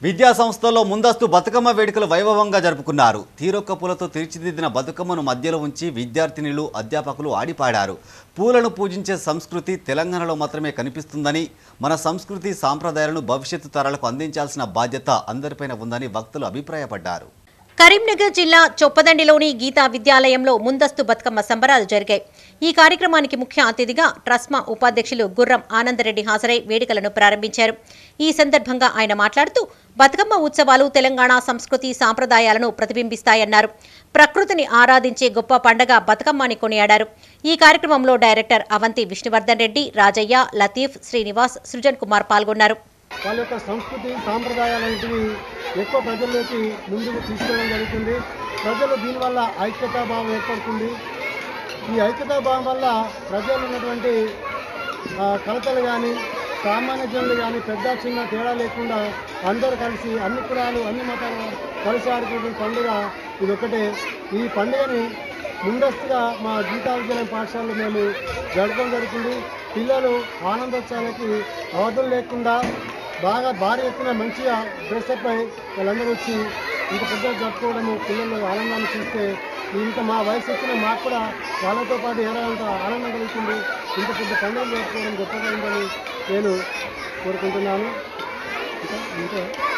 విద్యా సంస్థల్లో ముందస్తు బతుకమ్మ వేడుకలు వైభవంగా జరుపుకున్నారు తీరొక్క పూలతో తీర్చిదిద్దిన బతుకమ్మను మధ్యలో ఉంచి విద్యార్థినులు అధ్యాపకులు ఆడిపాడారు పూలను పూజించే సంస్కృతి తెలంగాణలో మాత్రమే కనిపిస్తుందని మన సంస్కృతి సాంప్రదాయాలను భవిష్యత్తు తరాలకు అందించాల్సిన బాధ్యత అందరిపైన ఉందని భక్తులు అభిప్రాయపడ్డారు కరీంనగర్ జిల్లా చొప్పదండిలోని గీతా విద్యాలయంలో ముందస్తు బతుకమ్మ సంబరాలు జరిగాయి ఈ కార్యక్రమానికి ముఖ్య అతిథిగా ట్రస్మా ఉపాధ్యక్షులు గుర్రం ఆనందరెడ్డి హాజరై వేడుకలను ప్రారంభించారు ఈ సందర్భంగా ఆయన మాట్లాడుతూ బతుకమ్మ ఉత్సవాలు తెలంగాణ సంస్కృతి సాంప్రదాయాలను ప్రతిబింబిస్తాయన్నారు ప్రకృతిని ఆరాధించే గొప్ప పండగ బతుకమ్మ అని కొనియాడారు ఈ కార్యక్రమంలో డైరెక్టర్ అవంతి విష్ణువర్ధన్ రెడ్డి రాజయ్య లతీఫ్ శ్రీనివాస్ సృజన్ కుమార్ పాల్గొన్నారు వాళ్ళ యొక్క సంస్కృతి సాంప్రదాయాలన్నింటినీ ఎక్కువ ప్రజల్లోకి ముందుకు తీసుకెళ్ళడం జరుగుతుంది ప్రజలు దీనివల్ల ఐక్యతా భావం ఏర్పడుతుంది ఈ ఐక్యతా భావం వల్ల ప్రజలు ఉన్నటువంటి ఆ, కలతలు కానీ సామాన్య జనులు కానీ పెద్ద చిన్న తేడా లేకుండా అందరూ కలిసి అన్ని కులాలు అన్ని మతాలు కలిసి ఆడుకునే పండుగ ఇది ఒకటే ఈ పండుగని ముందస్తుగా మా గీతా విద్యాలయం పాఠశాలలో మేము జరపడం జరుగుతుంది పిల్లలు ఆనందోత్సవాలకి అవధులు లేకుండా బాగా భారీ ఎత్తున మంచిగా డ్రెస్అప్ అయి వాళ్ళందరూ వచ్చి ఇంత పెద్ద జరుపుకోవడము పిల్లలు ఆనందాన్ని చూస్తే ఇంత మా వయసు వచ్చిన మాకు కూడా వాళ్ళతో పాటు ఏడాదంత ఆనందం కలుగుతుంది ఇంత పెద్ద పండుగలు జరుపుకోవడం గొప్పగా ఉందని నేను కోరుకుంటున్నాను ఇంకా ఇంకా